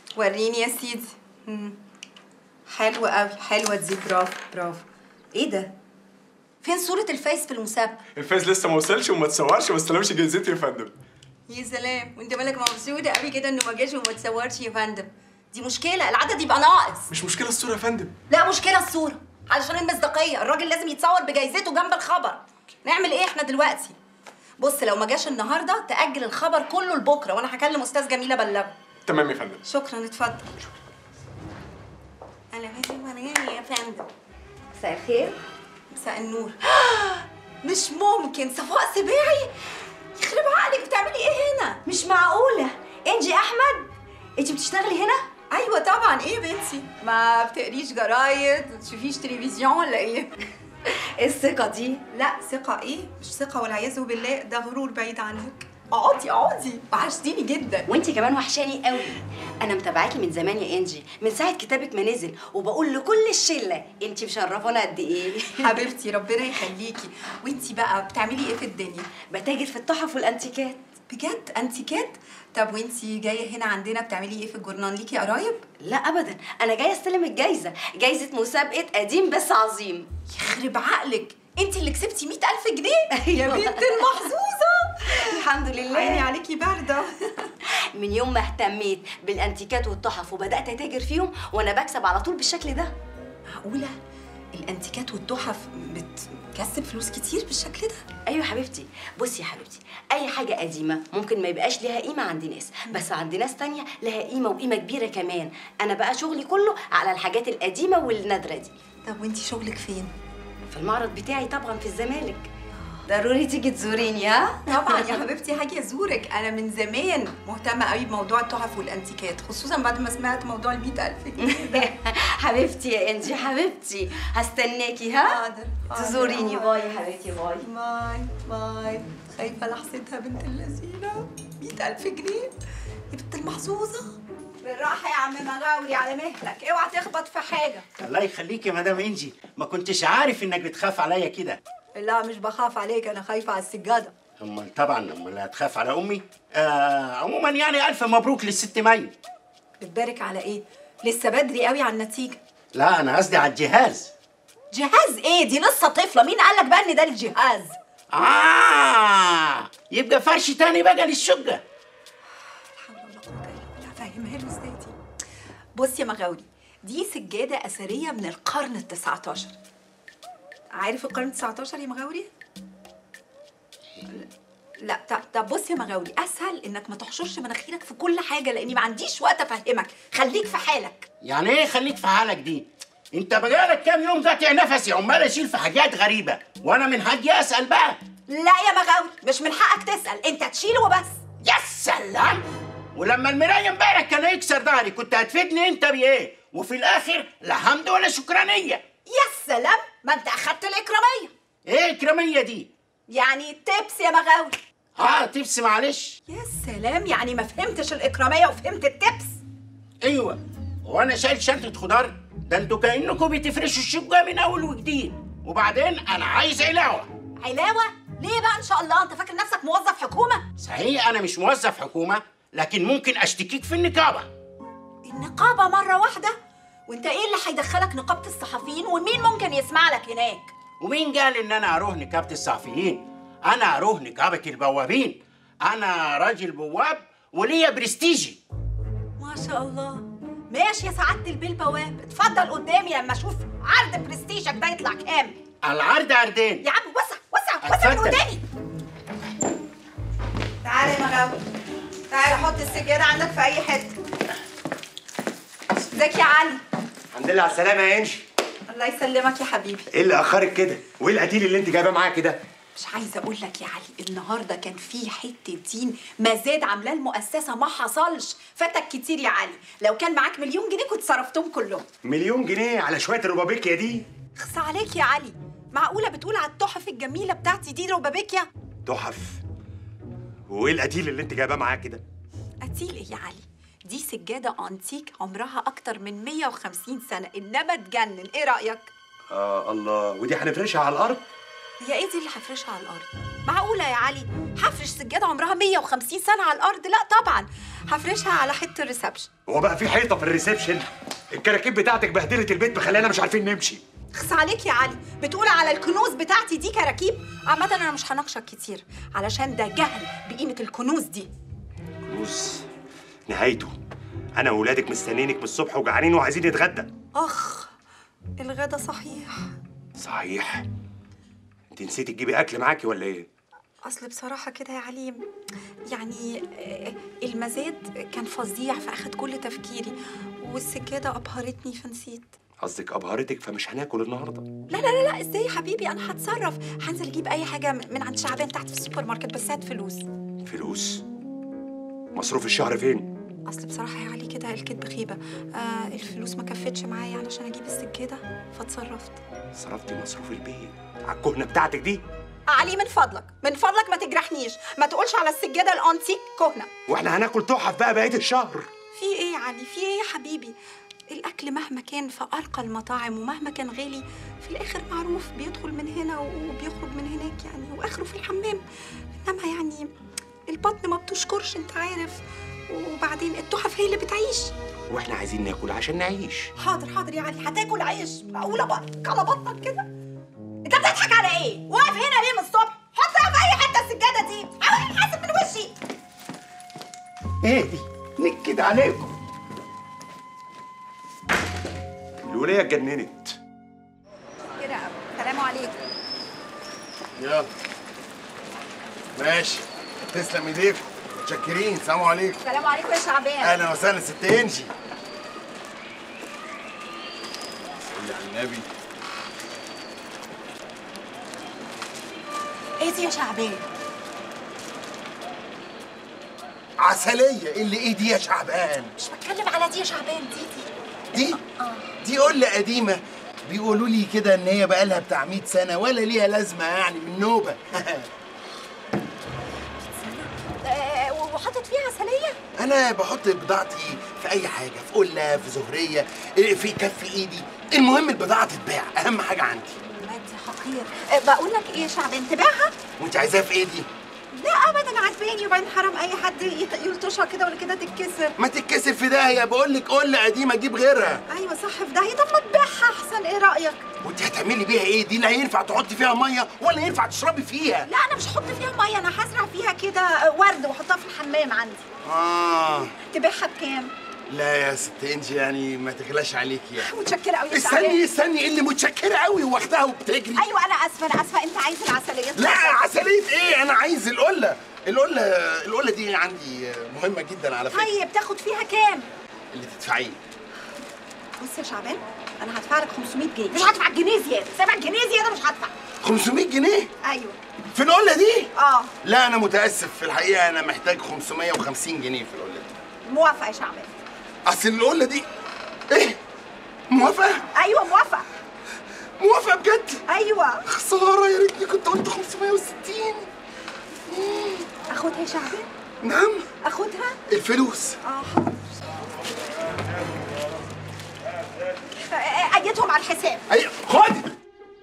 وريني يا سيدي مم. حلوة قوي حلوة دي برافو برافو ايه ده؟ فين صورة الفايز في المسابقة؟ الفايز لسه ما وصلش وما اتصورش وما استلمش جايزتي يا فندم يا سلام وانت مالك مبسوطة قوي كده انه ما جاش وما اتصورش يا فندم دي مشكلة العدد يبقى ناقص مش مشكله الصوره يا فندم لا مشكلة الصورة علشان المصداقية الراجل لازم يتصور بجايزته جنب الخبر نعمل ايه احنا دلوقتي؟ بص لو ما جاش النهارده تأجل الخبر كله لبكره وانا هكلم استاذ جميلة بلغه تمام يا فندم شكرا اتفضل انا باسم مريم يا فندم مساء الخير مساء النور مش ممكن صفاء سباعي يخرب عقلك بتعملي ايه هنا مش معقولة انجي احمد انت بتشتغلي هنا ايوه طبعا ايه يا بنتي ما بتقريش جرايد ما تشوفيش تلفزيون ولا ايه ايه الثقة دي لا ثقة ايه مش ثقة والعياذ بالله ده غرور بعيد عنك اقعدي اقعدي وحشتيني جدا وانت كمان وحشاني قوي انا متابعاكي من زمان يا انجي من ساعة كتابك ما نزل وبقول لكل الشلة انت مشرفانا قد ايه حبيبتي ربنا يخليكي وانتي بقى بتعملي ايه في الدنيا بتاجر في التحف والانتيكات بجد انتيكات طب وانتي جايه هنا عندنا بتعملي ايه في الجورنال ليكي قرايب لا ابدا انا جايه استلم الجايزه جايزه مسابقه قديم بس عظيم يخرب عقلك انتي اللي كسبتي مئة ألف جنيه يا بنت المحظوظة الحمد عيني لله عليكي باردة من يوم ما اهتميت بالانتيكات والتحف وبدات اتاجر فيهم وانا بكسب على طول بالشكل ده معقولة الانتيكات والتحف بتكسب فلوس كتير بالشكل ده ايوه حبيبتي بصي يا حبيبتي اي حاجه قديمه ممكن ما يبقاش ليها قيمه عند ناس بس عند ناس تانية لها قيمه وقيمه كبيره كمان انا بقى شغلي كله على الحاجات القديمه والنادره دي طب وانتي شغلك فين؟ في المعرض بتاعي طبعا في الزمالك ضروري تيجي تزوريني ها طبعا يا حبيبتي هاجي ازورك انا من زمان مهتمه قوي بموضوع التحف والانتيكات خصوصا بعد ما سمعت موضوع ال 100000 جنيه ده حبيبتي يا انجي حبيبتي هستناكي ها حاضر حاضر. تزوريني باي يا حبيبتي باي باي باي خايفه لحظتها بنت اللذينه 100000 جنيه يا بنت المحظوظه بالراحه يا عم مغاوري على مهلك اوعى تخبط في حاجه الله يخليك يا مدام انجي ما كنتش عارف انك بتخاف عليا كده لا مش بخاف عليك انا خايفه على السجاده امال طبعا امال هتخاف على امي آه عموما يعني الف مبروك للست مي بتبارك على ايه لسه بدري قوي على النتيجه لا انا قصدي على الجهاز جهاز ايه دي لسه طفله مين قالك بقى ان ده الجهاز اه يبقى فرش تاني بقى للشقه حول ولا قوه الا بالله فاهمها له ازاي دي بص يا مغاوري دي سجاده اثريه من القرن ال 19 عارف القرن ال 19 يا مغاوري لا طب طب بص يا مغاوري اسهل انك ما تحشرش مناخيرك في كل حاجه لاني ما عنديش وقت افهمك خليك في حالك يعني ايه خليك في حالك دي انت بقالك كام يوم قاطع نفسي عمال اشيل في حاجات غريبه وانا من حاجي اسال بقى لا يا مغاوري مش من حقك تسال انت تشيل وبس يا سلام ولما المرايه امبارح كان يكسر ظهري كنت هتفيدني انت بايه وفي الاخر لا حمد ولا شكرانيه يا سلام ما انت اخدت الاكراميه ايه الكراميه دي يعني تبس يا مغاوري اه تبس معلش يا سلام يعني ما فهمتش الإكرامية وفهمت التبس ايوه وانا شايل شنطه خضار ده انتوا كانكم بتفرشوا الشقه من اول وجديد وبعدين انا عايز علاوه علاوة ليه بقى إن شاء الله أنت فاكر نفسك موظف حكومة صحيح انا مش موظف حكومه لكن ممكن اشتكيك في النقابه النقابة مرة واحدة وأنت إيه اللي هيدخلك نقابة الصحفيين ومين ممكن يسمع لك هناك ومين قال ان انا اروح نقابه الصحفيين انا اروح نقابه البوابين انا راجل بواب وليا برستيجي ما شاء الله ماشي يا سعادة البيه البواب اتفضل قدامي لما أشوف عرض برستيجك ده يطلع كام العرض عرضين يا عم وسع وسع وسع من اتفضل. قدامي تعالى يا مغاوي تعالى حط السجادة عندك في أي حتة ازيك يا علي الحمد لله على السلامة يا انشي الله يسلمك يا حبيبي ايه اللي اخرك كده؟ وايه القتيل اللي انت جايباه معاك كده؟ مش عايزه اقول لك يا علي النهارده كان في حته دين مزاد عاملاه المؤسسه ما حصلش فاتك كتير يا علي لو كان معاك مليون جنيه كنت صرفتهم كلهم مليون جنيه على شوية الربابيكيا دي خص عليك يا علي معقوله بتقول على التحف الجميله بتاعتي دي روبابيكيا تحف وايه القتيل اللي انت جايباه معاك كده؟ قتيل ايه يا علي دي سجاده انتيك عمرها اكتر من 150 سنه انما تجنن ايه رايك اه الله ودي هنفرشها على الارض؟ هي ايه دي اللي هفرشها على الارض معقوله يا علي هفرش سجاده عمرها 150 سنه على الارض لا طبعا هفرشها على حته الريسبشن هو بقى في حيطه في الريسبشن الكراكيب بتاعتك بهدلت البيت مخلينا مش عارفين نمشي خص عليك يا علي بتقول على الكنوز بتاعتي دي كراكيب عامة انا مش هناقشك كتير علشان ده جهل بقيمة الكنوز دي كنوز نهايته انا وولادك مستنيينك من الصبح وجعانين وعايزين نتغدى اخ الغدا صحيح صحيح انت نسيتي تجيبي اكل معاكي ولا ايه اصل بصراحة كده يا علي يعني آه، المزاد كان فظيع فاخد كل تفكيري والسجادة ابهرتني فنسيت قصدك ابهرتك فمش هناكل النهارده لا لا لا لا ازاي يا حبيبي انا هتصرف هنزل اجيب اي حاجة من عند شعبان تحت في السوبر ماركت بس هات فلوس فلوس مصروف الشهر فين اصل بصراحه يا علي كده الكدب خيبه آه الفلوس ما كفتش معايا علشان اجيب السجاده فاتصرفت صرفتي مصروف البيت على الكهنه بتاعتك دي علي من فضلك من فضلك ما تجرحنيش ما تقولش على السجاده الانتيك كهنه واحنا هناكل تحف بقى بقيه الشهر في ايه يا علي في ايه يا حبيبي الاكل مهما كان في ارقى المطاعم ومهما كان غالي في الاخر معروف بيدخل من هنا وبيخرج من هناك يعني واخره في الحمام انما يعني البطن ما بتشكرش انت عارف وبعدين التحف هي اللي بتعيش واحنا عايزين ناكل عشان نعيش حاضر حاضر يا علي هتاكل عيش معقوله بقى على بطنك كده انت بتضحك على ايه واقف هنا ليه من الصبح حطها في اي حته السجاده دي حاول حاسب من وشي ايه دي نكد عليكم الولايه اتجننت كده سلام عليكم يلا ماشي تسلم ايديكم متشكرين سلام عليكم سلام عليكم يا شعبان اهلا وسهلا ست انجي صلي على النبي ايه دي يا شعبان عسلية اللي ايه دي يا شعبان مش بتكلم على دي يا شعبان دي دي دي دي قلة قديمة بيقولوا لي كده ان هي بقالها بتاع 100 سنة ولا ليها لازمة يعني من نوبة آه وحاطط فيها عسليه انا بحط بضاعتي في اي حاجة في قلة في زهرية في كف ايدي المهم البضاعة تتباع اهم حاجة عندي مادي حقير آه بقول لك ايه يا شعبان تبيعها وانت عايزاها في ايه دي لا ابدا عجباني وبعدين حرام اي حد يلطشها كده ولا كده تتكسر ما تتكسر في داهية بقول لك قلة قديمة اجيب غيرها ايوه صح في داهيه طب ما تبيعها احسن ايه رايك وانت هتعملي بيها ايه دي لا ينفع تحطي فيها ميه ولا ينفع تشربي فيها لا انا مش هحط فيها ميه انا هزرع فيها كده ورد واحطها في الحمام عندي اه تبيعها بكام لا يا ست انجي يعني ما تغلاش عليكي يعني متشكره قوي يا استني شعبان استني اللي متشكره قوي واخدها وبتجري ايوه انا اسفه انا اسفه انت عايز العسليه لا عسليه ايه انا عايز القله القله القله دي عندي مهمه جدا على فكره طيب تاخد فيها كام اللي تدفعيه بص يا شعبان انا هدفع لك 500 جنيه مش هدفع جنيه زياده سامع جنيه زياده مش هدفع 500 جنيه ايوه في القله دي اه لا انا متاسف في الحقيقه انا محتاج 550 جنيه في القله دي موافقه يا شعبان اصل القله دي ايه موافقه ايوه موافقه موافقه بجد ايوه خساره يا ريتني كنت قلت 560 اخدها يا شعبان نعم اخدها الفلوس اه حاضر آه، اجيتهم على الحساب اي خد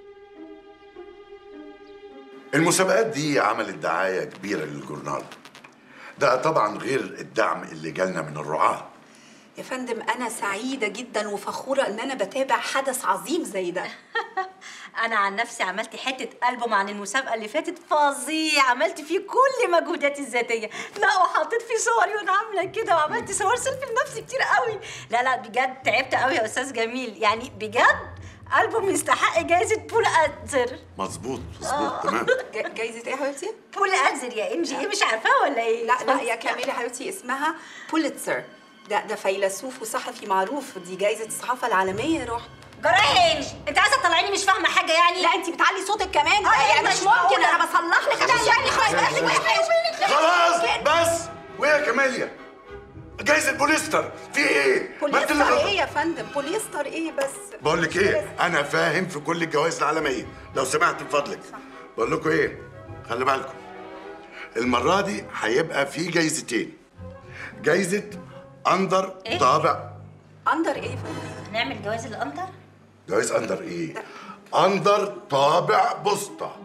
المسابقات دي عملت دعاية كبيرة للجورنال ده طبعا غير الدعم اللي جالنا من الرعاة يا فندم انا سعيده جدا وفخوره ان انا بتابع حدث عظيم زي ده انا عن نفسي عملت حته البوم عن المسابقه اللي فاتت فظيع عملت فيه كل مجهوداتي الذاتيه لا وحطيت فيه صوري وانا عامله كده وعملت صور سيلفي لنفسي كتير قوي لا لا بجد تعبت قوي يا استاذ جميل يعني بجد البوم يستحق جائزه بول اتزر مظبوط مظبوط تمام ج- جايزه ايه يا حبيبتي بول اتزر يا انجي ايه مش عارفاها ولا ايه لا لا يا كاميلة حبيبتي اسمها بوليتسر ده ده فيلسوف وصحفي معروف دي جايزه الصحافه العالميه يا روح جرايج انت عايزه تطلعيني مش فاهمه حاجه يعني لا انت بتعلي صوتك كمان آه، يعني مش مش ممكن معقولة. انا بصلح لك ده يعني خلاص بس ويا كماليا جايزة بوليستر في ايه؟ ما انت اللي بوليستر غلط. ايه يا فندم بوليستر ايه بس بقول لك ايه انا فاهم في كل الجوائز العالميه لو سمعت من فضلك بقول لكم ايه خلي بالكم المره دي هيبقى في جايزتين جايزه اندر إيه؟ طابع اندر ايه يا فندم هنعمل جواز الانتر جوايز اندر ايه اندر طابع بوسطه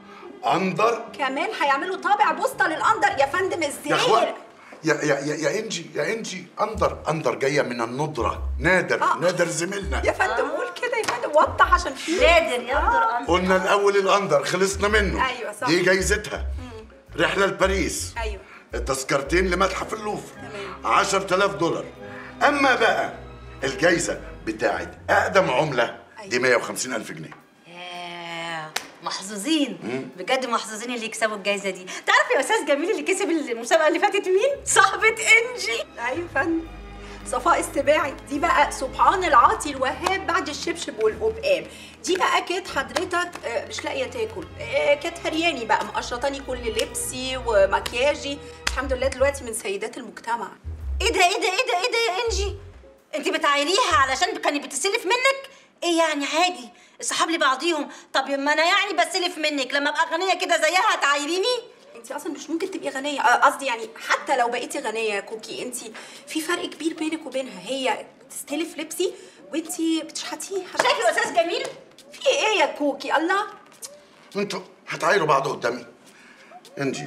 اندر كمان هيعملوا طابع بوسطه للاندر يا فندم يا ازاي اخوان يا يا يا يا انجي يا انجي اندر اندر جايه من الندره نادر آه. نادر زميلنا يا فندم قول كده يا فندم وضح عشان في نادر يقدر أن قلنا الاول الاندر خلصنا منه أيوة صح. دي جايزتها رحله لباريس ايوه التذكرتين لمتحف اللوفر 10000 دولار اما بقى الجايزه بتاعت اقدم عمله دي 150000 جنيه ياه، محظوظين بجد محظوظين اللي يكسبوا الجايزه دي تعرف يا استاذ جميل اللي كسب المسابقه اللي فاتت مين صاحبه انجي ايوه يا فندم صفاء السباعي دي بقى سبحان العاطي الوهاب بعد الشبشب والقبقاب دي بقى كانت حضرتك آه، مش لاقيه تاكل آه، كانت هرياني بقى مقشطاني كل لبسي ومكياجي الحمد لله دلوقتي من سيدات المجتمع ايه ده ايه ده ايه ده ايه ده يا انجي انت بتعايريها علشان كانت بتستلف منك ايه يعني عادي الصحاب لبعضيهم طب ما انا يعني بستلف منك لما ابقى غنيه كده زيها هتعايريني انت اصلا مش ممكن تبقي غنيه آه، قصدي يعني حتى لو بقيتي غنيه يا كوكي انت في فرق كبير بينك وبينها هي تستلف لبسي وانت بتشحتيه شايف يا استاذ جميل في ايه يا كوكي الله انتوا هتعايروا بعض قدامي انجي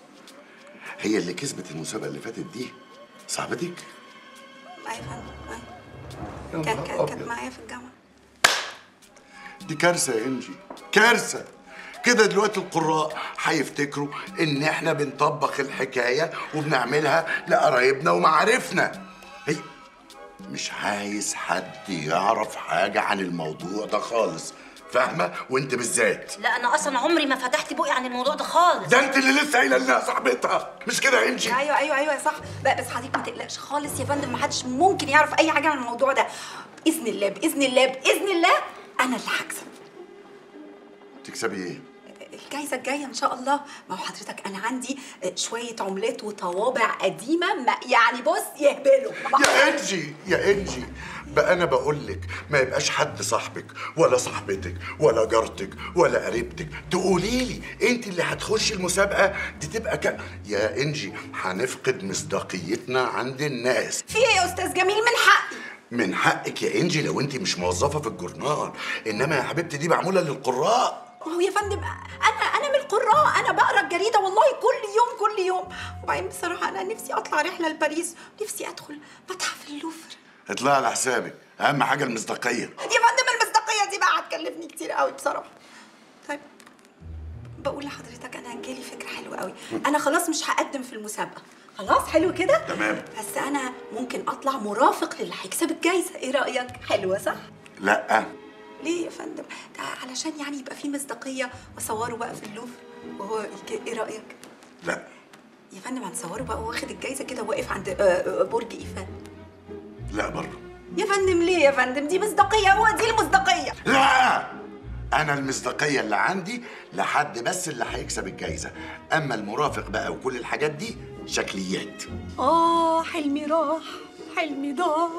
هي اللي كسبت المسابقه اللي فاتت دي صاحبتك ايوه يا فندم أيوة. يا كانت نهار كانت كانت أبيض. معايا في الجامعه دي كارثه يا انجي كارثه كده دلوقتي القراء هيفتكروا ان احنا بنطبق الحكايه وبنعملها لقرايبنا ومعارفنا هي مش عايز حد يعرف حاجه عن الموضوع ده خالص فاهمه وانت بالذات لا انا اصلا عمري ما فتحت بقي عن الموضوع ده خالص ده انت اللي لسه قايله انها صاحبتها مش كده يا انجي ايوه ايوه ايوه صح لا بس حضرتك ما تقلقش خالص يا فندم ما حدش ممكن يعرف اي حاجه عن الموضوع ده باذن الله باذن الله باذن الله انا اللي هكسب تكسبي ايه الجايزه الجايه ان شاء الله ما هو حضرتك انا عندي شويه عملات وطوابع قديمه ما يعني بص يهبلوا يا انجي يا انجي بقى انا بقول لك ما يبقاش حد صاحبك ولا صاحبتك ولا جارتك ولا قريبتك تقولي لي انت اللي هتخشي المسابقه دي تبقى ك... يا انجي هنفقد مصداقيتنا عند الناس في ايه يا استاذ جميل من حقي من حقك يا انجي لو انت مش موظفه في الجورنال انما يا حبيبتي دي معموله للقراء ما هو يا فندم انا انا من القراء انا بقرا الجريده والله كل يوم كل يوم وبعدين بصراحه انا نفسي اطلع رحله لباريس نفسي ادخل متحف اللوفر اطلعي على حسابك اهم حاجه المصداقيه يا فندم المصداقيه دي بقى هتكلفني كتير قوي بصراحه طيب بقول لحضرتك انا جالي فكره حلوه قوي انا خلاص مش هقدم في المسابقه خلاص حلو كده تمام. بس انا ممكن اطلع مرافق للي هيكسب الجايزه ايه رايك حلوه صح لا ليه يا فندم ده علشان يعني يبقى فيه مصداقيه واصوره بقى في اللوفر وهو يك- ايه رايك لا يا فندم هنصوره بقى وهو واخد الجايزه كده واقف عند آه، آه، برج ايفل لا برضه يا فندم ليه يا فندم دي مصداقيه هو دي المصداقيه لا انا المصداقيه اللي عندي لحد بس اللي هيكسب الجايزه اما المرافق بقى وكل الحاجات دي شكليات آه حلمي راح حلمي ضاع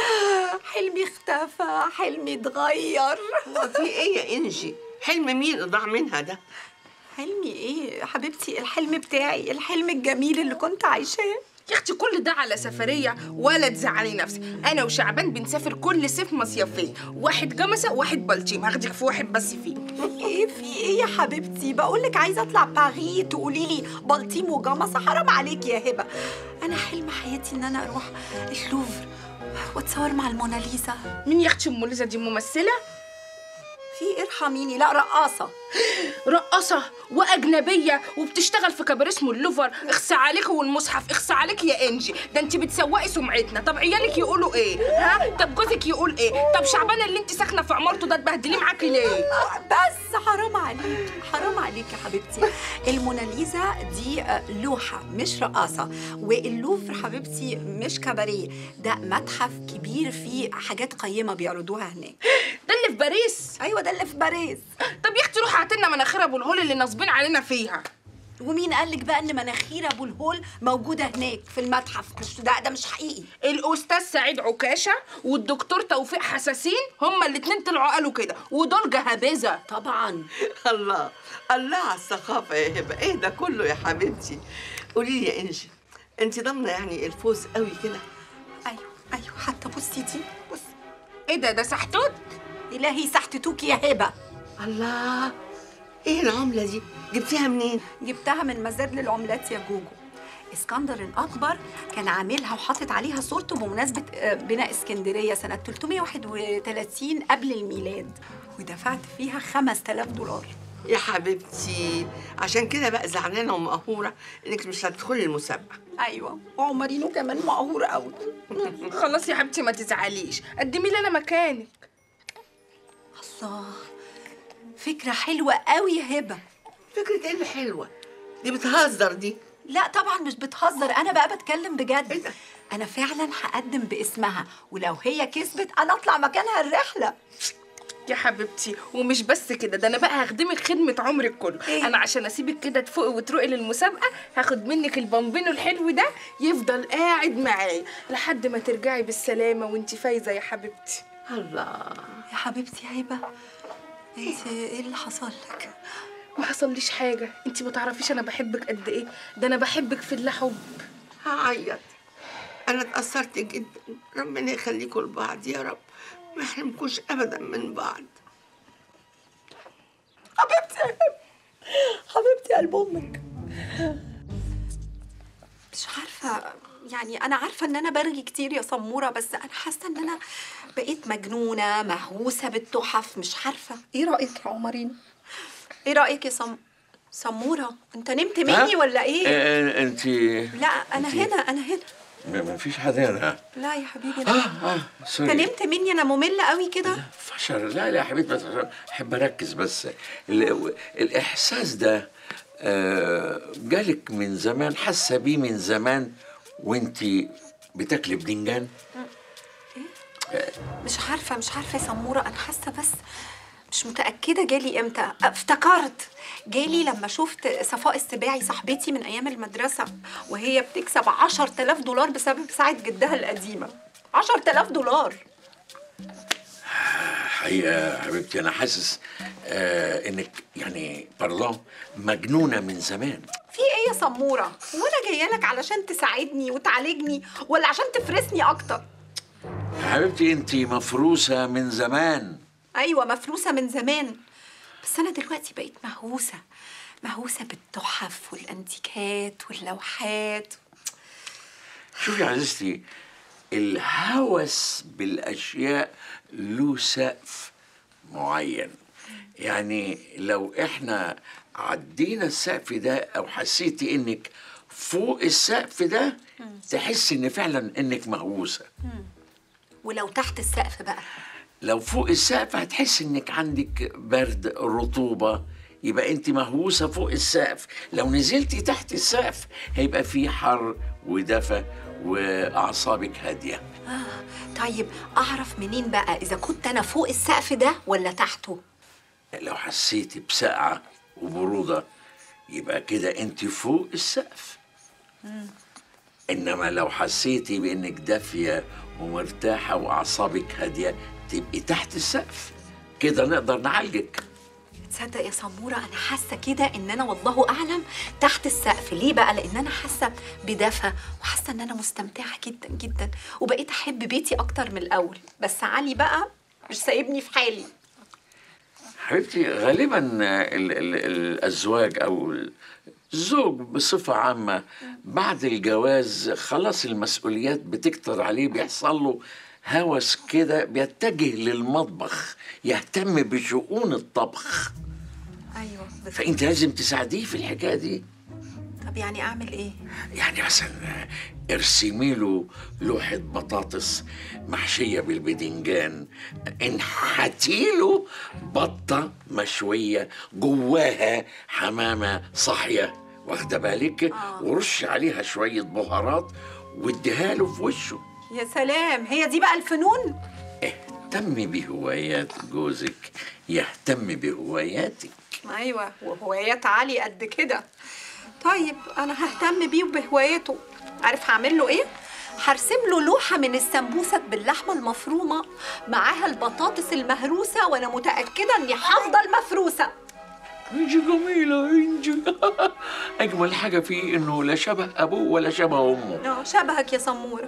حلمي اختفى حلمي اتغير هو في ايه يا انجي حلم مين اللي ضاع منها ده حلمي ايه يا حبيبتي الحلم بتاعي الحلم الجميل اللي كنت عايشاه يا اختي كل ده على سفريه ولا تزعلي نفسك انا وشعبان بنسافر كل صيف مصيفين واحد جمسه واحد بلطيم هاخدك في واحد بس فيه في ايه في ايه يا حبيبتي بقول لك عايزه اطلع باريس تقولي لي بلطيم وجمصه حرام عليك يا هبه انا حلم حياتي ان انا اروح اللوفر واتصور مع الموناليزا مين يا اختي ام ليزا دي ممثله في إيه؟ ارحميني لا رقاصه رقاصه واجنبيه وبتشتغل في كبار اسمه اللوفر اخسى عليك والمصحف اخسى عليك يا انجي ده انت بتسوقي سمعتنا طب عيالك يقولوا ايه ها طب جوزك يقول ايه طب شعبان اللي انت ساكنه في عمارته ده تبهدليه معاكي ليه بس حرام عليك حرام عليك يا حبيبتي الموناليزا دي آه، لوحة مش رقاصة واللوفر حبيبتي مش كباريه ده متحف كبير فيه حاجات قيمة بيعرضوها هناك ده اللي في باريس أيوة ده اللي في باريس طب يا اختي روحي هات لنا مناخير ابو الهول اللي ناصبين علينا فيها ومين قالك بقى إن مناخير أبو الهول موجودة هناك في المتحف مش ده ده مش حقيقي الاستاذ سعيد عكاشه والدكتور توفيق حساسين هما الاتنين طلعوا قالوا كده ودول جهابذه طبعا الله الله على الثقافه يا هبه ايه ده كله يا حبيبتي قولي لي يا انجي انت ضامنه يعني الفوز قوي كده أيوة أيوة حتى بصي دي بص ايه ده ده سحتوت إلهي سحتتوكي يا هبة الله ايه العمله دي جبتيها منين جبتها من مزاد للعملات يا جوجو اسكندر الأكبر كان عاملها وحاطط عليها صورته بمناسبة آه، بناء اسكندرية سنة 331 قبل الميلاد ودفعت فيها 5000 دولار يا حبيبتي عشان كده بقى زعلانه ومقهوره انك مش هتدخلي المسابقه أيوة وعمرينو كمان مقهور قوي خلاص يا حبيبتي ما تزعليش قدمي لي انا مكانك الله فكرة حلوة قوي يا هبة فكره ايه اللي حلوه دي بتهزر دي لا طبعا مش بتهزر انا بقى بتكلم إيه بجد ده؟ انا فعلا هقدم باسمها ولو هي كسبت انا اطلع مكانها الرحله يا حبيبتي ومش بس كده ده انا بقى هخدمك خدمه عمرك كله إيه؟ انا عشان اسيبك كده تفوقي وتروقي للمسابقه هاخد منك البامبينو الحلو ده يفضل قاعد معايا لحد ما ترجعي بالسلامه وانت فايزه يا حبيبتي الله يا حبيبتي يا هبه انت ايه اللي حصل لك ما حصليش حاجه انت ما تعرفيش انا بحبك قد ايه ده انا بحبك في الله حب هعيط انا اتاثرت جدا ربنا يخليكم لبعض يا رب ما يحرمكوش ابدا من بعض حبيبتي يا هبه حبيبتي قلب امك مش عارفه يعني انا عارفه ان انا برغي كتير يا سموره بس انا حاسه ان انا بقيت مجنونه مهووسه بالتحف مش عارفه ايه رايك يا عمرين ايه رايك يا سم سموره انت نمت مني ولا ايه انت لا انا هنا انا هنا ما فيش حد هنا لا يا حبيبي اه لا اه انت سوري نمت مني انا ممله قوي كده فشر لا لا يا حبيبتي بس عشان احب اركز بس ال- الاحساس ده آه، جالك من زمان حاسه بيه من زمان وانت بتاكلي بدنجان مش عارفه مش عارفه يا سموره انا حاسه بس مش متاكده جالي امتى افتكرت جالي لما شفت صفاء السباعي صاحبتي من ايام المدرسه وهي بتكسب 10000 دولار بسبب ساعه جدها القديمه 10000 دولار حقيقه يا حبيبتي انا حاسس آه انك يعني باردون مجنونه من زمان في ايه يا سموره وانا جايه لك علشان تساعدني وتعالجني ولا عشان تفرسني اكتر يا حبيبتي انت مفروسه من زمان ايوه مفلوسه من زمان بس انا دلوقتي بقيت مهووسه مهووسه بالتحف والانتيكات واللوحات شوفي يا عزيزتي الهوس بالاشياء له سقف معين يعني لو احنا عدينا السقف ده او حسيتي انك فوق السقف ده تحسي ان فعلا انك مهووسه ولو تحت السقف بقى لو فوق السقف هتحسي انك عندك برد رطوبه يبقى انت مهووسه فوق السقف لو نزلتي تحت السقف هيبقى في حر ودفى واعصابك هاديه طيب اعرف منين بقى اذا كنت انا فوق السقف ده ولا تحته لو حسيتي بسقعه وبروده يبقى كده انت فوق السقف انما لو حسيتي بانك دافيه ومرتاحه واعصابك هاديه تبقي تحت السقف كده نقدر نعالجك تصدق يا سموره انا حاسه كده ان انا والله اعلم تحت السقف ليه بقى لان انا حاسه بدفى وحاسه ان انا مستمتعه جدا جدا وبقيت احب بيتي اكتر من الاول بس علي بقى مش سايبني في حالي حبيبتي غالبا ال ال الازواج او الزوج بصفه عامه بعد الجواز خلاص المسؤوليات بتكتر عليه بيحصل له هوس كده بيتجه للمطبخ يهتم بشؤون الطبخ ايوه بس فانت لازم تساعديه في الحكايه دي طب يعني اعمل ايه يعني مثلا ارسمي له لوحة بطاطس محشية بالبدنجان انحتي له بطة مشوية جواها حمامة صاحية واخدة بالك ورش عليها شوية بهارات واديها له في وشه يا سلام هي دي بقى الفنون اهتمي بهوايات جوزك يهتم بهواياتك ايوه وهوايات علي قد كده طيب انا ههتم بيه وبهواياته عارف هعمل له ايه هرسم له لوحة من السمبوسك باللحمة المفرومة معاها البطاطس المهروسة وأنا متأكدة إني هفضل مفروسة انجي جميلة انجي اجمل حاجة فيه انه لا شبه ابوه ولا شبه امه اه شبهك يا سمورة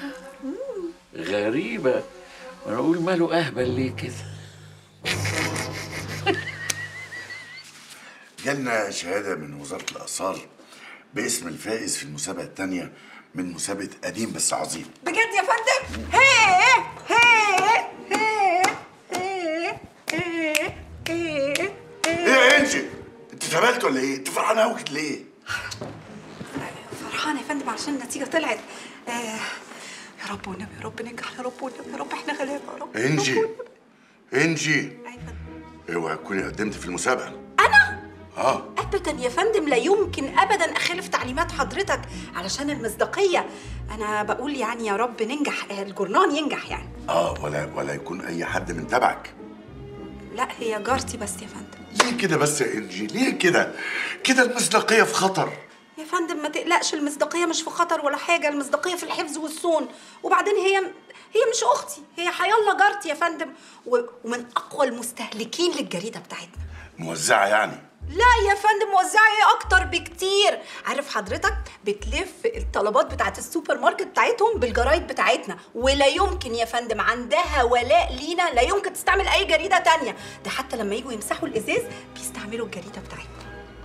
غريبة وانا اقول ماله اهبل ليه كده جالنا شهادة من وزارة الآثار باسم الفائز في المسابقة الثانية من مسابقة قديم بس عظيم بجد يا فندم هي هي هي هي هي هي ايه يا انجي؟ انت اتهبلت ولا ايه؟ انت فرحانة قوي كده ليه؟ فرحانه يا فندم عشان النتيجه طلعت آه يا رب والنبي يا رب ننجح يا رب والنبي يا رب احنا غلابه يا رب انجي انجي أيوة يا فندم. اوعى تكوني قدمت في المسابقة انا اه ابدا يا فندم لا يمكن ابدا اخالف تعليمات حضرتك علشان المصداقيه انا بقول يعني يا رب ننجح آه، الجرنان ينجح يعني اه ولا ولا يكون اي حد من تبعك لا هي جارتي بس يا فندم ليه كده بس يا انجي؟ ليه كده؟ كده المصداقية في خطر يا فندم ما تقلقش المصداقيه مش في خطر ولا حاجه المصداقيه في الحفظ والصون وبعدين هي هي مش اختي هي حيالله جارتي يا فندم و- ومن اقوى المستهلكين للجريده بتاعتنا موزعة يعني لا يا فندم موزعة ايه اكتر بكتير عارف حضرتك بتلف الطلبات بتاعت السوبر ماركت بتاعتهم بالجرايد بتاعتنا ولا يمكن يا فندم عندها ولاء لينا لا يمكن تستعمل اي جريدة تانية ده حتى لما يجوا يمسحوا الازاز بيستعملوا الجريدة بتاعتنا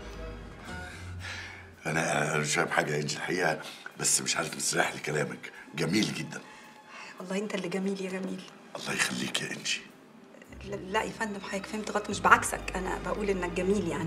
انا انا مش فاهم حاجة يا انجي الحقيقة بس مش عارف مستريح لكلامك جميل جدا والله انت اللي جميل يا جميل الله يخليك يا انجي لا- لا يا فندم حضرتك فهمت غلط مش بعكسك انا بقول انك جميل يعني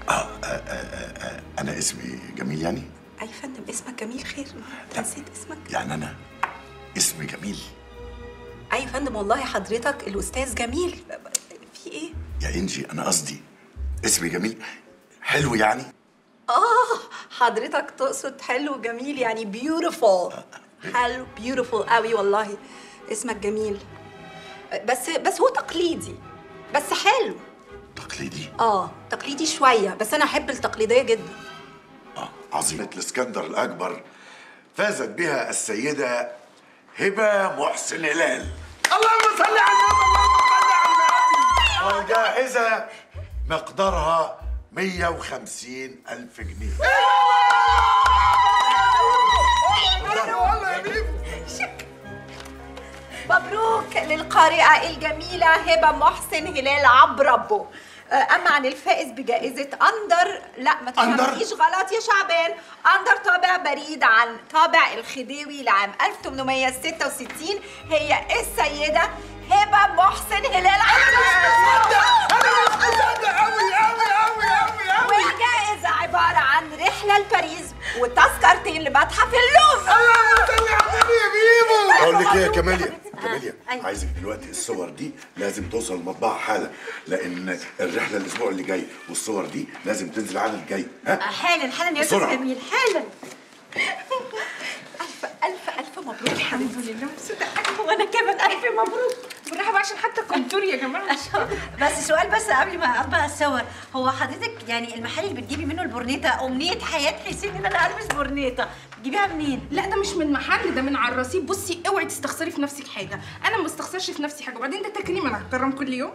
انا اسمي جميل يعني اي فندم اسمك جميل خير انت نسيت اسمك يعني انا اسمي جميل اي فندم والله حضرتك الاستاذ جميل في ايه يا انجي انا قصدي اسمي جميل حلو يعني اه حضرتك تقصد حلو جميل يعني بيوتيفول حلو بيوتيفول قوي والله اسمك جميل بس بس هو تقليدي بس حلو تقليدي اه تقليدي شويه بس انا احب التقليديه جدا اه عظيمة الاسكندر الاكبر فازت بها السيدة هبة محسن هلال اللهم صل على النبي اللهم صل على النبي والجائزة مقدارها 150 ألف جنيه والله يا بيبو مبروك للقارئة الجميلة هبة محسن هلال عبربو آه، أما عن الفائز بجائزة أندر لا ما أندر؟ تفهمنيش غلط يا شعبان أندر طابع بريد عن طابع الخديوي لعام 1866 هي السيدة هبة محسن هلال عبربو انا مش مصدق قوي قوي قوي قوي قوي والجائزة عبارة عن رحلة لباريس وتذكرتين لمتحف اللوفر اللهم صل على النبي يا بيبو اقول لك ايه يا كماليا كماليا أيوة. عايزك دلوقتي الصور دي لازم توصل المطبعه حالا لان الرحله الاسبوع اللي جاي والصور دي لازم تنزل على الجاي ها حالا حالا يا استاذ بسرعة. جميل حالا ألف ألف ألف مبروك الحمد لله مبسوطه وانا كمان الف مبروك بالراحه بقى عشان حتى كونتور يا جماعه بس سؤال بس قبل ما اطبع الصور هو حضرتك يعني المحل اللي بتجيبي منه البورنيطه امنيه حياه حسين ان انا البس بورنيطه بتجيبيها منين؟ لا ده مش من محل ده من على الرصيف بصي اوعي تستخسري في نفسك حاجه انا ما بستخسرش في نفسي حاجه وبعدين ده تكريم انا هكرم كل يوم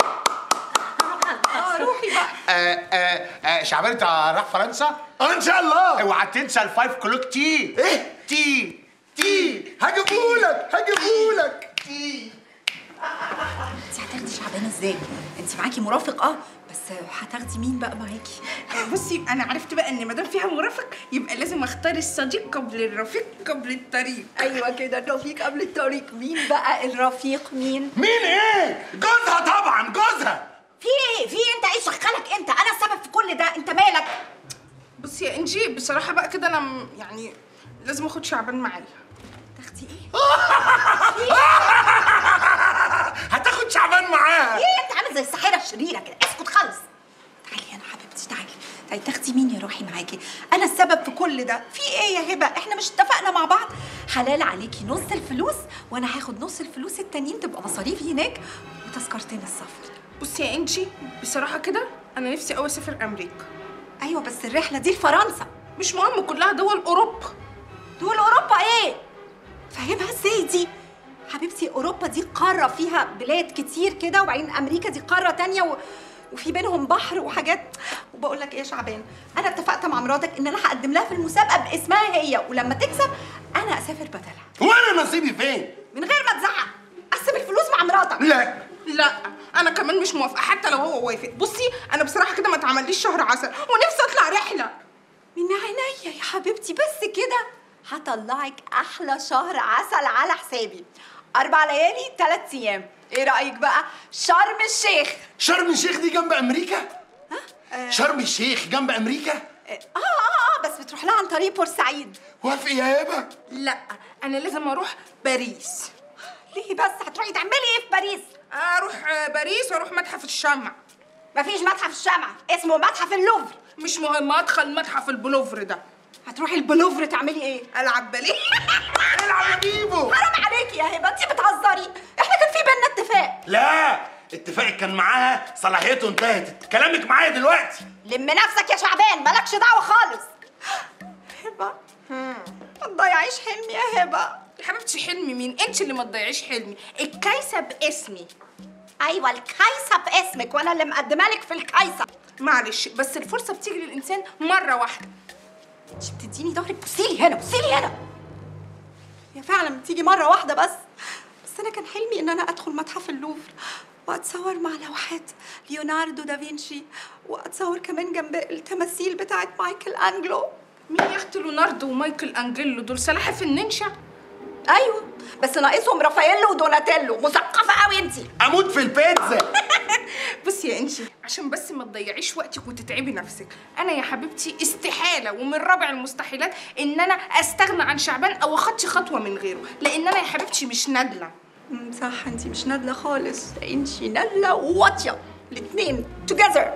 اه روحي بقى آه آه آه شعبان انت رايح فرنسا؟ آه، ان شاء الله اوعى تنسى الفايف كلوك تي ايه تي تي هجيبهولك هجيبهولك تي انت هتاخدي شعبان ازاي؟ انت معاكي مرافق اه بس هتاخدي مين بقى معاكي؟ بصي انا عرفت بقى ان ما دام فيها مرافق يبقى لازم اختار الصديق قبل الرفيق قبل الطريق ايوه كده الرفيق قبل الطريق مين بقى الرفيق مين؟ مين ايه جوزها طبعا جوزها في ايه؟ في ايه انت ايه شغلك انت؟ انا السبب في كل ده انت مالك؟ بصي يا انجي بصراحه بقى كده انا م- يعني لازم اخد شعبان معايا تاخدي ايه؟ هتاخد شعبان معاها ايه انت عامل زي الساحره الشريره كده اسكت خالص تعالي انا حبيبتي تعالي تعالي تاخدي مين يا روحي معاكي انا السبب في كل ده في ايه يا هبه احنا مش اتفقنا مع بعض حلال عليكي نص الفلوس وانا هاخد نص الفلوس التانيين تبقى مصاريفي هناك وتذكرتين السفر بصي يا انجي بصراحه كده انا نفسي قوي اسافر امريكا ايوه بس الرحله دي لفرنسا مش مهم كلها دول اوروبا دول اوروبا ايه فاهمها ازاي دي حبيبتي اوروبا دي قاره فيها بلاد كتير كده وبعدين امريكا دي قاره تانية و... وفي بينهم بحر وحاجات وبقول لك ايه يا شعبان انا اتفقت مع مراتك ان انا هقدم لها في المسابقه باسمها هي ولما تكسب انا اسافر بدلها وانا نصيبي فين من غير ما تزعق قسم الفلوس مع مراتك لا لا انا كمان مش موافقه حتى لو هو وافق بصي انا بصراحه كده ما اتعمليش شهر عسل ونفسي اطلع رحله من عينيا يا حبيبتي بس كده هطلعك احلى شهر عسل على حسابي اربع ليالي ثلاث ايام ايه رايك بقى شرم الشيخ شرم الشيخ دي جنب امريكا شرم الشيخ جنب امريكا اه اه اه بس بتروح لها عن طريق بورسعيد وافقي يا هبه لا انا لازم اروح باريس ليه بس هتروحي تعملي ايه في باريس اروح آه، باريس واروح متحف الشمع مفيش متحف الشمع اسمه متحف اللوفر مش مهم ادخل متحف البلوفر ده هتروحي البلوفر تعملي ايه العب باليه العب يا بيبو حرام عليكي يا هبه انت بتهزري احنا كان في بينا اتفاق لا اتفاقك كان معاها صلاحيته انتهت كلامك معايا دلوقتي لم نفسك يا شعبان مالكش دعوه خالص هبه ما تضيعيش حلمي يا هبه يا حبيبتي حلمي مين انت اللي ما تضيعيش حلمي الكايسه باسمي ايوه الكايسه باسمك وانا اللي مقدمه لك في الكايسه معلش بس الفرصه بتيجي للانسان مره واحده انت بتديني ظهرك بصيلي هنا بصيلي هنا هي فعلا بتيجي مره واحده بس بس انا كان حلمي ان انا ادخل متحف اللوفر واتصور مع لوحات ليوناردو دافنشي واتصور كمان جنب التماثيل بتاعت مايكل انجلو مين يا اختي ليوناردو ومايكل انجيلو دول سلاحف النينجا ايوه بس ناقصهم رافاييلو ودوناتيلو مثقفه قوي انت اموت في البيتزا بصي يا انشي عشان بس ما تضيعيش وقتك وتتعبي نفسك انا يا حبيبتي استحاله ومن رابع المستحيلات ان انا استغنى عن شعبان او اخدش خطوه من غيره لان انا يا حبيبتي مش نادله مم، صح انت مش نادله خالص انت نادله وواطيه الاثنين توجذر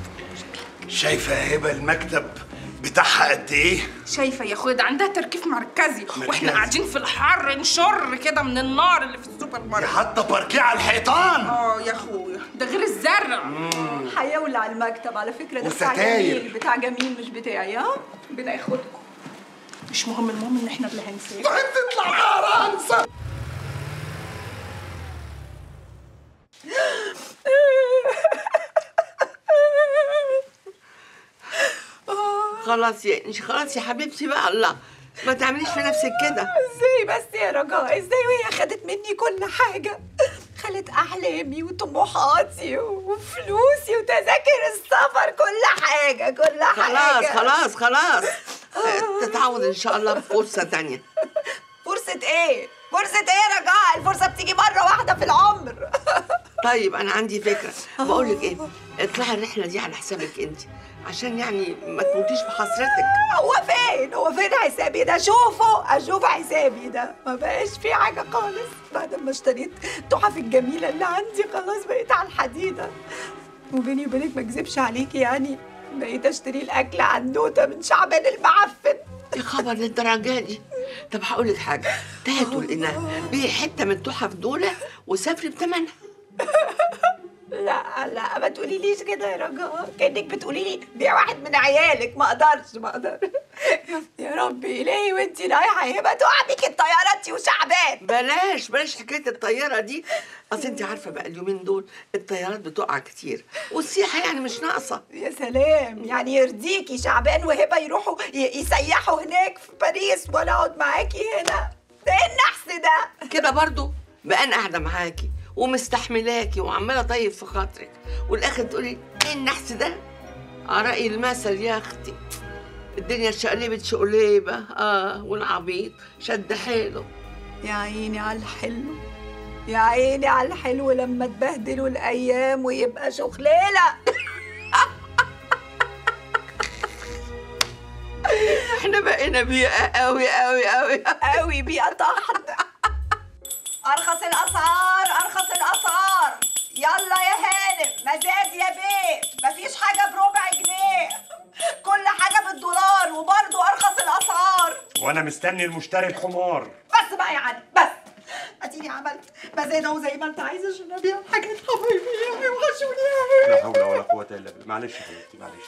شايفه يا هبه المكتب بتاعها قد ايه شايفه يا اخويا ده عندها تركيب مركزي مركزي. واحنا قاعدين في الحر نشر كده من النار اللي في السوبر يا ماركت حتى باركيه على الحيطان اه يا اخويا ده غير الزرع هيولع المكتب على فكره ده بتاع وستاير. جميل بتاع جميل مش بتاعي ها ربنا ياخدكم مش مهم المهم ان احنا اللي هنسافر تطلع فرنسا خلاص يا انشي خلاص يا حبيبتي بقى الله ما تعمليش في نفسك كده ازاي بس يا رجاء ازاي وهي خدت مني كل حاجه خدت احلامي وطموحاتي وفلوسي وتذاكر السفر كل حاجه كل خلاص حاجه خلاص خلاص تتعود ان شاء الله بفرصه تانية فرصه ايه فرصه ايه يا رجاء الفرصه بتيجي مره واحده في العمر طيب انا عندي فكره بقول لك ايه اطلعي الرحله دي على حسابك انت عشان يعني ما تموتيش بحسرتك هو فين هو فين حسابي ده شوفه اشوف حسابي ده ما بقاش في حاجه خالص بعد ما اشتريت التحف الجميله اللي عندي خلاص بقيت على الحديده وبيني وبينك ما اكذبش عليكي يعني بقيت اشتري الاكل عنوته من شعبان المعفن يا خبر للدرجه دي طب هقول لك حاجه تهتوا لانها بيعي حته من التحف دول وسافري بتمنها لا لا ما تقوليليش كده يا رجاء كانك بتقولي لي بيع واحد من عيالك ما اقدرش ما اقدر يا ربي ليه وانتي رايحه هيبقى تقع بيك الطياره انتي وشعبان بلاش بلاش حكايه الطياره دي اصل انت عارفه بقى اليومين دول الطيارات بتقع كتير والسياحه يعني مش ناقصه يا سلام يعني يرضيكي شعبان وهبه يروحوا ي- يسيحوا هناك في باريس وانا اقعد معاكي هنا ده ايه النحس ده كده برضو بقى انا قاعده معاكي ومستحملاكي وعماله طيب في خاطرك والاخر تقولي ايه النحس ده رأي المثل يا اختي الدنيا اتشقلبت شقليبه اه والعبيط شد حيله يا عيني على الحلو يا عيني على الحلو لما تبهدلوا الايام ويبقى شخليله احنا بقينا بيئه قوي قوي قوي قوي بيئه طحن ارخص الاسعار ارخص الاسعار يلا يا هانم مزاد يا بيه مفيش حاجه بربع جنيه كل حاجه بالدولار وبرضه ارخص الاسعار وانا مستني المشتري الحمار بس بقى يا علي بس اديني عملت مزاد اهو زي ما انت عايزه عشان ابيع حاجات حبايبي وحشوني لا حول ولا قوه الا بالله معلش يا حبيبتي معلش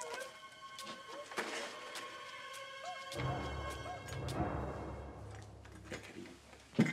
يا كريم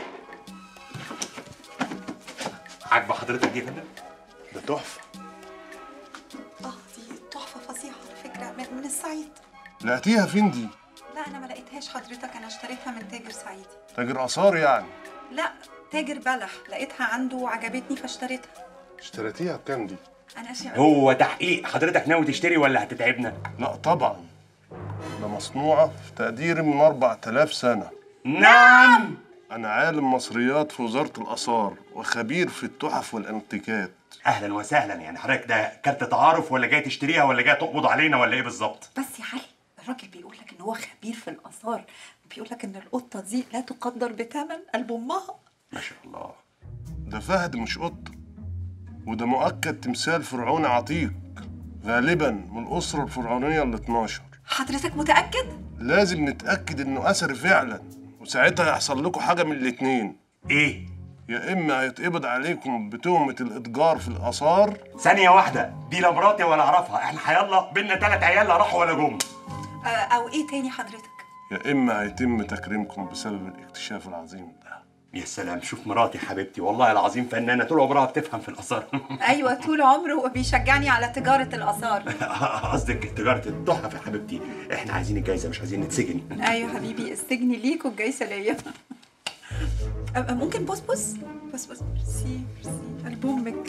عاجبه حضرتك دي يا فندم؟ ده تحفه اه دي تحفه فظيعه على فكره من, من الصعيد لقيتيها فين دي لا انا ما لقيتهاش حضرتك انا اشتريتها من تاجر صعيدي تاجر اثار يعني لا تاجر بلح لقيتها عنده وعجبتني فاشتريتها اشتريتيها بكام دي؟ انا شا... هو تحقيق حضرتك ناوي تشتري ولا هتتعبنا لا طبعا ده مصنوعة في تقديري من 4000 سنة نعم أنا عالم مصريات في وزارة الآثار وخبير في التحف والأنتيكات اهلا وسهلا يعني حضرتك ده كارت تعارف ولا جاي تشتريها ولا جاي تقبض علينا ولا ايه بالظبط بس يا علي الراجل بيقول لك ان هو خبير في الاثار بيقول لك ان القطه دي لا تقدر بثمن قلب امها ما شاء الله ده فهد مش قطة وده مؤكد تمثال فرعوني عتيق غالبا من الأسرة الفرعونية ال 12 حضرتك متاكد لازم نتأكد إنه أثري فعلا وساعتها يحصل لكم حاجة من الاتنين ايه يا إما هيتقبض عليكم بتهمة الإتجار في الآثار ثانية واحدة دي لا مراتي ولا اعرفها احنا حيالله بينا تلات عيال لا راحوا ولا جم آه، او ايه تاني حضرتك يا إما هيتم تكريمكم بسبب الاكتشاف العظيم ده يا سلام شوف مراتي حبيبتي والله العظيم فنانة طول عمرها بتفهم في الآثار ايوه طول عمره هو بيشجعني على تجاره الاثار قصدك تجارة التحف يا حبيبتي احنا عايزين الجايزة مش عايزين نتسجن ايوه حبيبي السجن ليك والجايزه ليا أه، ممكن بص بص بص بص ميرسي ميرسي قلب امك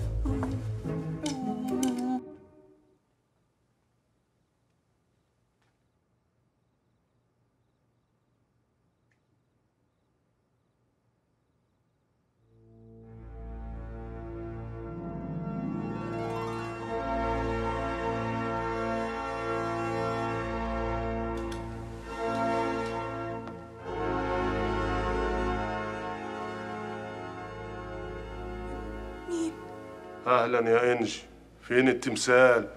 مين أهلا يا إنجي فين التمثال؟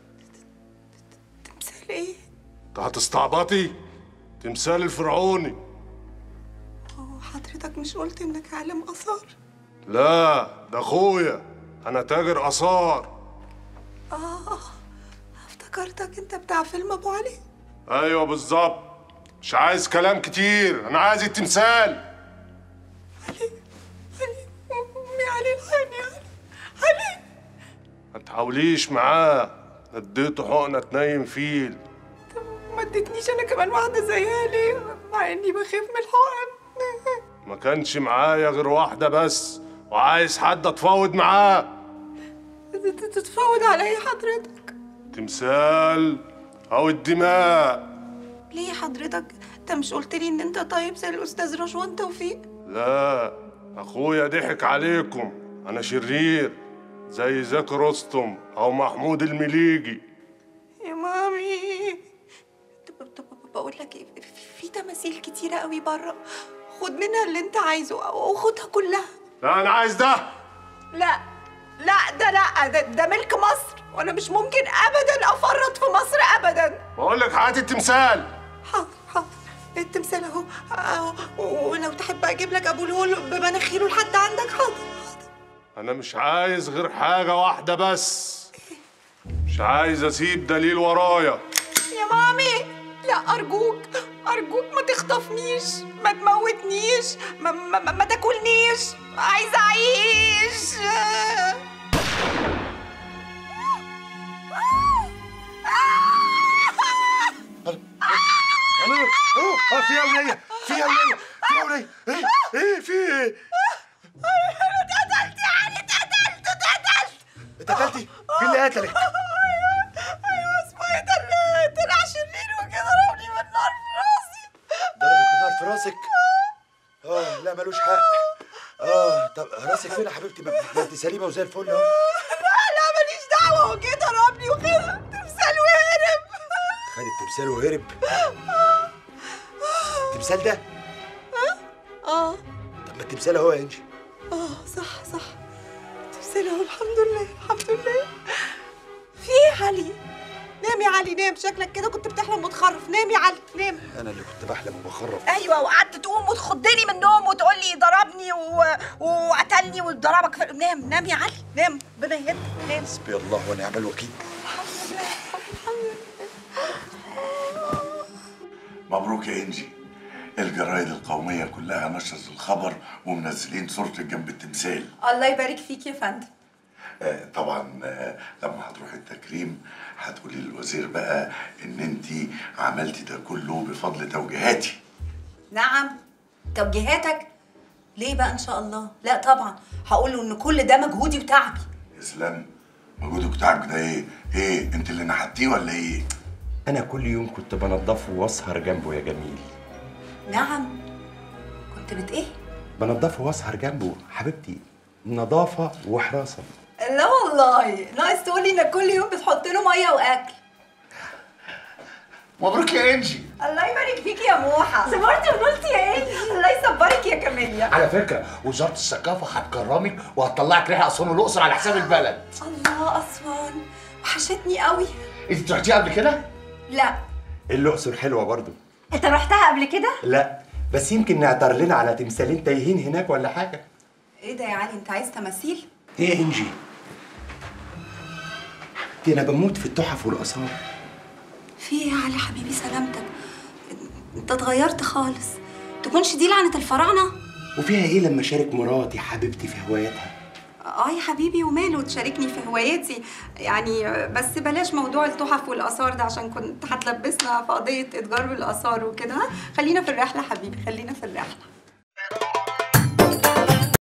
تمثال ايه أنت هتستعبطي؟ تمثال الفرعوني هو حضرتك مش قلت انك عالم اثار لا ده أخويا أنا تاجر آثار اه افتكرتك انت بتاع فيلم ابو علي أيوه بالظبط مش عايز كلام كتير أنا عايز التمثال علي علي امي علي العين يا علي علي ما تحاوليش معاه اديته حقنة تنيم فيل ما ادتنيش انا كمان واحده زيها ليه مع اني بخاف من الحقن ما كانش معايا غير واحدة بس وعايز حد اتفاوض معاه تتفاوض عليا حضرتك تمثال او الدماء ليه حضرتك انت مش قلت لي ان انت طيب زي الاستاذ رشوان توفيق لا اخويا ضحك عليكم انا شرير زي زكي رستم او محمود المليجي يا مامي طب طب بقول لك ايه في تماثيل كتيره قوي بره خد منها اللي انت عايزه او خدها كلها لا انا عايز ده لا لا ده لا ده, ده ملك مصر وانا مش ممكن ابدا افرط في مصر ابدا بقول لك هات التمثال حاضر حاضر التمثال اهو اهو ولو تحب اجيب لك ابو الهول بمناخيره لحد عندك حاضر حاضر انا مش عايز غير حاجة واحدة بس مش عايز اسيب دليل ورايا يا مامي لا ارجوك ارجوك ما تخطفنيش ما تموتنيش ما, ما, ما, ما تاكلنيش عايزه اعيش انا اه فيها ولية فيها ولية فيها ولية ايه ايه في ايه انا اتقتلت يا علي اتقتلت اتقتلت اتقتلتي مين اللي قتلك ايوه اسمه ايه ده اللي طلع شرير وكده ضربني بالنار في راسي ضربك بالنار في راسك اه لا ملوش حق اه طب راسك فين يا حبيبتي ما ما انت سليمه وزي الفل اهو لا لا ماليش دعوه هو جه ضربني وخد تمثال وهرب خد التمثال وهرب التمثال ده اه طب ما التمثال اهو يا انجي اه صح صح تمثال اهو الحمد لله الحمد لله في ايه يا علي نام يا علي نام شكلك كده كنت بتحلم متخرف نام يا علي نام انا اللي كنت بحلم وبخرف ايوه وقعدت تقوم وتخضني من النوم وتقول لي ضربني و... وقتلني وضربك في نام نام يا علي نام ربنا يهدك نام حسبي الله ونعم الوكيل مبروك يا انجي الجرايد القومية كلها نشرت الخبر ومنزلين صورتك جنب التمثال الله يبارك فيك يا فندم آه طبعا آه لما هتروحي التكريم هتقولي للوزير بقى ان انت عملتي ده كله بفضل توجيهاتي نعم توجيهاتك ليه بقى ان شاء الله لا طبعا هقول له ان كل ده مجهودي وتعبي اسلام مجهودك وتعبك ده ايه؟ ايه انت اللي نحتيه ولا ايه؟ انا كل يوم كنت بنضفه واسهر جنبه يا جميل نعم كنت بت ايه بنضفه واسهر جنبه حبيبتي نظافه وحراسه لا والله ناقص تقولي انك كل يوم بتحط له ميه واكل مبروك يا انجي الله يبارك فيك يا موحه صبرتي وقلتي يا ايه الله يصبرك يا كاميليا على فكره وزاره الثقافه هتكرمك وهتطلعك رحله اسوان والاقصر على حساب البلد الله اسوان وحشتني قوي انت رحتيها قبل كده لا الاقصر حلوه برضو انت رحتها قبل كده لا بس يمكن نعتر لنا على تمثالين تايهين هناك ولا حاجه ايه ده يا علي انت عايز تماثيل ايه يا انجي دي انا بموت في التحف والاثار في ايه يا علي حبيبي سلامتك انت اتغيرت خالص تكونش دي لعنة الفراعنة وفيها ايه لما اشارك مراتي حبيبتي في هواياتها اه يا حبيبي وماله تشاركني في هواياتي يعني بس بلاش موضوع التحف والآثار ده عشان كنت هتلبسنا في قضية إتجار بالآثار وكده ها؟ خلينا في الرحلة حبيبي خلينا في الرحلة